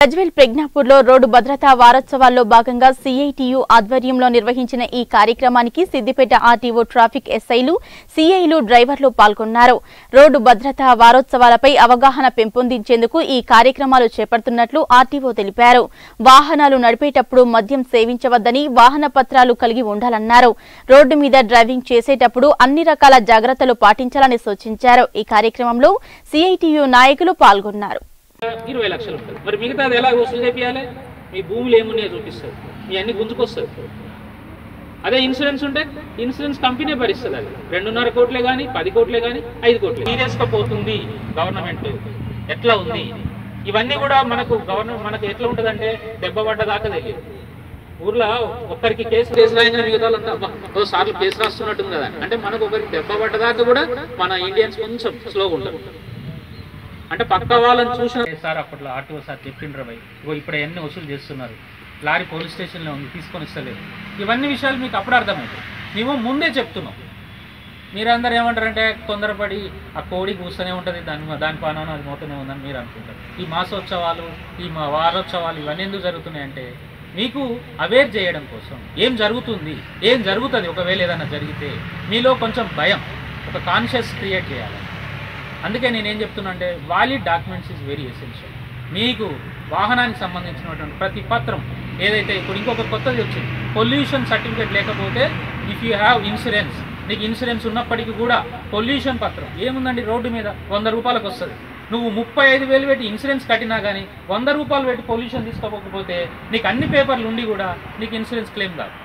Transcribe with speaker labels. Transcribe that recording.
Speaker 1: Gajwel ప్రజ్ఞాపూర్లో road భద్రతా వారోత్సవాల్లో భాగంగా సిఐటియు ఆధ్వర్యంలో నిర్వహించిన ఈ కార్యక్రమానికి సిద్దిపేట ఆర్టీఓ ట్రాఫిక్ ఎస్ఐలు సిఐలు డ్రైవర్లు పాల్గొన్నారు రోడ్డు భద్రతా వారోత్సవాలపై అవగాహన పెంపొందించేందుకు ఈ కార్యక్రమాలు చేపడుతున్నట్లు ఆర్టీఓ తెలిపారు వాహనాలు నడిపేటప్పుడు మద్యం సేవించవద్దని వాహన పత్రాలు కలిగి ఉండాలన్నారు రోడ్డు మీద డ్రైవింగ్ చేసేటప్పుడు అన్ని రకాల జాగ్రత్తలు పాటించాలని సూచించారు ఈ కార్యక్రమంలో సిఐటియు నాయకులు పాల్గొన్నారు
Speaker 2: ఇరవై లక్షలు ఉంటుంది మరి మిగతాది ఎలా వసూలు చేపియాలి మీ భూములు ఏమున్నాయో చూపిస్తుంది మీ అన్ని గుంజుకొస్తుంది అదే ఇన్సూరెన్స్ ఉంటే ఇన్సూరెన్స్ కంపెనీ భరిస్తుంది అది రెండున్నర కోట్లే కానీ పది కోట్లే కానీ ఐదు కోట్లే సీరియస్గా పోతుంది గవర్నమెంట్ ఎట్లా ఉంది ఇవన్నీ కూడా మనకు గవర్నమెంట్ మనకు ఎట్లా ఉంటుందంటే దెబ్బ పడ్డదాకా తెలియదు ఊర్లో ఒక్కరికి కేసు కేసు రాయిన మిగతా వాళ్ళంతా అబ్బా, ఓ సార్లు కేసు రాస్తున్నట్టుంది కదా అంటే మనకు ఒకరికి దెబ్బ పడ్డదాకా కూడా మన ఇండియన్స్ కొంచెం స్లోగా ఉంటారు అంటే పక్క వాళ్ళని చూసిన సార్ అప్పట్లో ఆర్టీఓ సార్ చెప్పిండ్రు భయ్ ఇగో ఇప్పుడు ఎన్ని వసూలు చేస్తున్నారు లారీ పోలీస్ స్టేషన్లో ఉంది తీసుకొని ఇస్తలేదు ఇవన్నీ విషయాలు మీకు అప్పుడు అర్థమవుతాయి మేము ముందే చెప్తున్నాం మీరందరూ ఏమంటారంటే తొందరపడి ఆ కోడి కూస్తూనే ఉంటుంది దాని దాని పానం అది మోతూనే ఉందని మీరు అనుకుంటారు ఈ మాసోత్సవాలు ఈ మా వారోత్సవాలు ఇవన్నీ ఎందుకు జరుగుతున్నాయంటే మీకు అవేర్ చేయడం కోసం ఏం జరుగుతుంది ఏం జరుగుతుంది ఒకవేళ ఏదైనా జరిగితే మీలో కొంచెం భయం ఒక కాన్షియస్ క్రియేట్ చేయాలి అందుకే నేను ఏం చెప్తున్నా అంటే valid documents is very essential మీకు వాహనానికి సంబంధించినటువంటి ప్రతి పత్రం ఏదైతే ఇప్పుడు ఇంకొక కొత్తది వచ్చింది పొల్యూషన్ సర్టిఫికేట్ లేకపోతే ఇఫ్ యూ హ్యావ్ ఇన్సూరెన్స్ నీకు ఇన్సూరెన్స్ ఉన్నప్పటికీ కూడా పొల్యూషన్ పత్రం ఏముందండి రోడ్డు మీద వంద రూపాయలకు వస్తుంది నువ్వు ముప్పై ఐదు వేలు పెట్టి ఇన్సూరెన్స్ కట్టినా కానీ వంద రూపాయలు పెట్టి పొల్యూషన్ తీసుకోకపోతే నీకు అన్ని పేపర్లు ఉండి కూడా నీకు ఇన్సూరెన్స్ క్లెయిమ్ కాదు